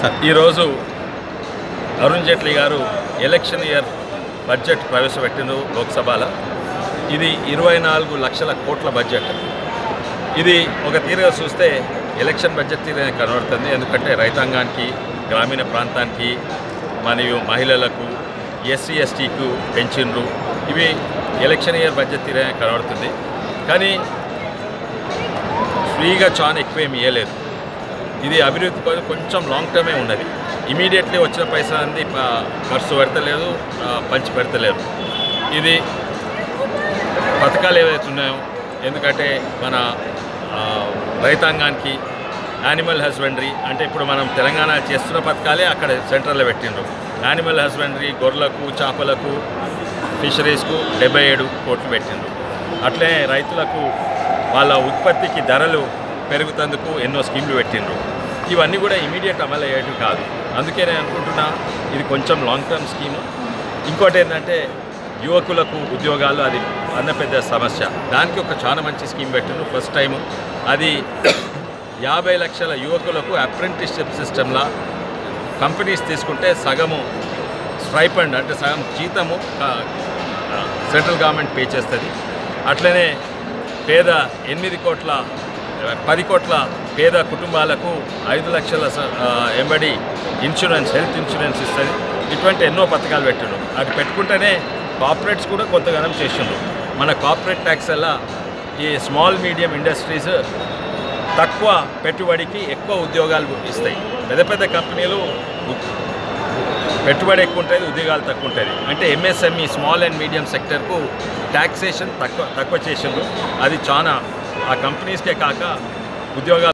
ఈరోజు అరుణ్ జైట్లీ గారు election year budget ప్రవేశపెట్టిన లోక్సభలో ఇది ఇరవై నాలుగు లక్షల కోట్ల బడ్జెట్ ఇది ఒక తీరుగా చూస్తే ఎలక్షన్ బడ్జెట్ తీరుగా కనబడుతుంది ఎందుకంటే రైతాంగానికి గ్రామీణ ప్రాంతానికి మరియు మహిళలకు ఎస్సీ ఎస్టీకు పెన్షన్లు ఇవి ఎలక్షన్ ఇయర్ బడ్జెట్ తీరుగా కనబడుతుంది కానీ ఫ్రీగా చాలా ఎక్కువ ఏమి ఇవ్వలేదు ఇది అభివృద్ధి కోసం కొంచెం లాంగ్ టర్మే ఉన్నది ఇమీడియట్లీ వచ్చిన పైసా అంది ప- ఖర్చు పెడతలేదు ఆ, పంచి పెడతలేదు ఇది పథకాలు ఏవైతే ఉన్నాయో ఎందుకంటే మన ఆ, రైతాంగానికి యానిమల్ హస్బెండరీ అంటే ఇప్పుడు మనం తెలంగాణ చేస్తున్న పథకాలే అక్కడ సెంట్రల్లో పెట్టిండ్రు యానిమల్ హస్బెండరీ గొర్రెలకు చేపలకు ఫిషరీస్కు డెబ్బై ఏడు కోట్లు పెట్టిండ్రు అట్లే రైతులకు వాళ్ళ ఉత్పత్తికి ధరలు పెరుగుతందుకు ఎన్నో స్కీమ్లు పెట్టిండ్రు ఇవన్నీ కూడా ఇమీడియట్ అమలు అయ్యేటివి కాదు అందుకే నేను అనుకుంటున్నా ఇది కొంచెం లాంగ్ టర్మ్ స్కీము ఇంకోటి ఏంటంటే యువకులకు ఉద్యోగాలు అది అన్న పెద్ద సమస్య దానికి ఒక చాలా మంచి స్కీమ్ పెట్టిండ్రు ఫస్ట్ టైము అది యాభై లక్షల యువకులకు అప్రెంటిస్షిప్ సిస్టంలా కంపెనీస్ తీసుకుంటే సగము స్ట్రైపండ్ అంటే సగం జీతము క- సెంట్రల్ గవర్నమెంట్ పే చేస్తుంది అట్లనే పేద ఎనిమిది కోట్ల పది కోట్ల పేద కుటుంబాలకు ఐదు లక్షల స- ఆ, ఎంబడి ఇన్సూరెన్స్ హెల్త్ ఇన్సూరెన్స్ ఇస్తుంది ఇటువంటి ఎన్నో పథకాలు పెట్టిండు అది పెట్టుకుంటేనే కార్పొరేట్స్ కూడా కొంతగానం చేసిండ్రు మన కార్పొరేట్ ట్యాక్స్ వల్ల ఈ స్మాల్ మీడియం ఇండస్ట్రీస్ తక్కువ పెట్టుబడికి ఎక్కువ ఉద్యోగాలు ఇస్తాయి పెద్ద పెద్ద కంపెనీలు ఉ- పెట్టుబడి ఎక్కువ ఉంటుంది ఉద్యోగాలు తక్కువ ఉంటుంది అంటే ఎంఎస్ఎంఈ స్మాల్ అండ్ మీడియం సెక్టర్కు ట్యాక్సేషన్ తక్కువ తక్కువ చేసిండ్రు అది చాలా ఆ కంపెనీస్కే కాక ఉద్యోగాలు